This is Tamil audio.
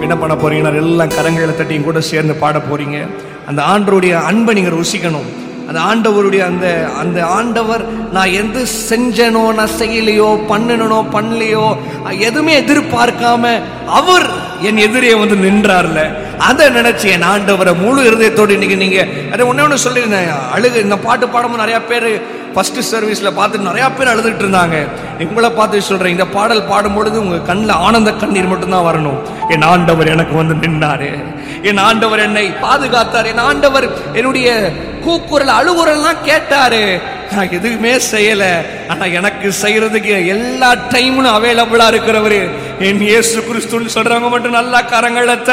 என்ன பண்ண போறீங்கன்னா எல்லாம் கரங்களை தட்டி என் கூட சேர்ந்து பாட போறீங்க அந்த ஆண்டவருடைய அன்பை நீங்க ருசிக்கணும் அந்த ஆண்டவருடைய அந்த அந்த ஆண்டவர் நான் எது செஞ்சனோ நான் செய்யலையோ பண்ணனோ பண்ணலையோ எதுவுமே எதிர்பார்க்காம அவர் என் எதிரே வந்து நின்றார்ல அதை நினைச்சு என் ஆண்டவரை முழு இருதயத்தோடு இன்னைக்கு நீங்க அதை ஒண்ணே ஒன்று சொல்லியிருந்தேன் அழுகு இந்த பாட்டு பாடும்போது நிறைய பேர் ஃபர்ஸ்ட் சர்வீஸ்ல பார்த்து நிறைய பேர் அழுதுட்டு இருந்தாங்க உங்களை பார்த்து சொல்றேன் இந்த பாடல் பாடும்பொழுது உங்க கண்ணில் ஆனந்த கண்ணீர் மட்டும்தான் வரணும் என் ஆண்டவர் எனக்கு வந்து நின்றாரு என் ஆண்டவர் என்னை பாதுகாத்தார் என் ஆண்டவர் என்னுடைய கூக்குரல் அழுகுரல்லாம் கேட்டாரு நான் எதுவுமே செய்யல ஆனா எனக்கு செய்யறதுக்கு எல்லா டைமும் அவைலபிளா இருக்கிறவரு என் இயேசு கிறிஸ்துன்னு சொல்றவங்க மட்டும் நல்லா கரங்களை தட்டி